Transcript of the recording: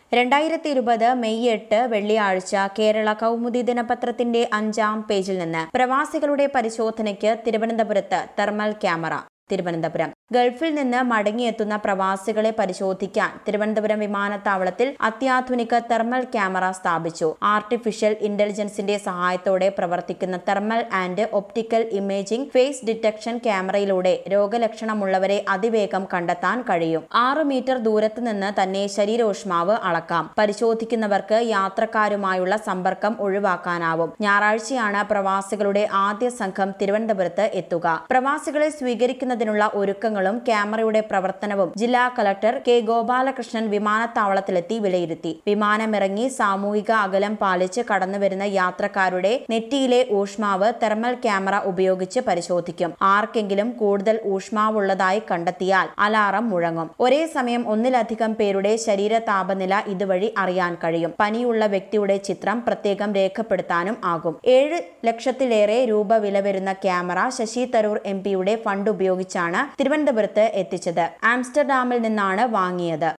രണ്ടായിരത്തി ഇരുപത് മെയ് എട്ട് വെള്ളിയാഴ്ച കേരള കൗമുദി ദിനപത്രത്തിന്റെ അഞ്ചാം പേജിൽ നിന്ന് പ്രവാസികളുടെ പരിശോധനയ്ക്ക് തിരുവനന്തപുരത്ത് തെർമൽ ക്യാമറ തിരുവനന്തപുരം ഗൾഫിൽ നിന്ന് മടങ്ങിയെത്തുന്ന പ്രവാസികളെ പരിശോധിക്കാൻ തിരുവനന്തപുരം വിമാനത്താവളത്തിൽ അത്യാധുനിക തെർമൽ ക്യാമറ സ്ഥാപിച്ചു ആർട്ടിഫിഷ്യൽ ഇന്റലിജൻസിന്റെ സഹായത്തോടെ പ്രവർത്തിക്കുന്ന thermal and optical imaging face detection ക്യാമറയിലൂടെ രോഗലക്ഷണമുള്ളവരെ അതിവേഗം കണ്ടെത്താൻ കഴിയും ആറ് മീറ്റർ ദൂരത്ത് നിന്ന് തന്നെ ശരീരോഷ്മാവ് അളക്കാം പരിശോധിക്കുന്നവർക്ക് യാത്രക്കാരുമായുള്ള സമ്പർക്കം ഒഴിവാക്കാനാവും ഞായറാഴ്ചയാണ് പ്രവാസികളുടെ ആദ്യ സംഘം തിരുവനന്തപുരത്ത് എത്തുക പ്രവാസികളെ സ്വീകരിക്കുന്നതിനുള്ള ഒരുക്കങ്ങളും ക്യാമറയുടെ പ്രവർത്തനവും ജില്ലാ കളക്ടർ കെ ഗോപാലകൃഷ്ണൻ വിമാനത്താവളത്തിലെത്തി വിലയിരുത്തി വിമാനമിറങ്ങി സാമൂഹിക അകലം പാലിച്ച് കടന്നുവരുന്ന യാത്രക്കാരുടെ നെറ്റിയിലെ ഊഷ്മാവ് തെർമൽ ക്യാമറ ഉപയോഗിച്ച് പരിശോധിക്കും ആർക്കെങ്കിലും കൂടുതൽ ഊഷ്മാവുള്ളതായി കണ്ടെത്തിയാൽ അലാറം മുഴങ്ങും ഒരേ സമയം ഒന്നിലധികം പേരുടെ ശരീര താപനില ഇതുവഴി അറിയാൻ കഴിയും പനിയുള്ള വ്യക്തിയുടെ ചിത്രം പ്രത്യേകം രേഖപ്പെടുത്താനും ആകും ഏഴ് ലക്ഷത്തിലേറെ രൂപ വില വരുന്ന ക്യാമറ ശശി തരൂർ എം പിയുടെ ഫണ്ട് ഉപയോഗിച്ചാണ് തിരുവനന്തപുരത്ത് എത്തിച്ചത് ആംസ്റ്റർഡാമിൽ നിന്നാണ് വാങ്ങിയത്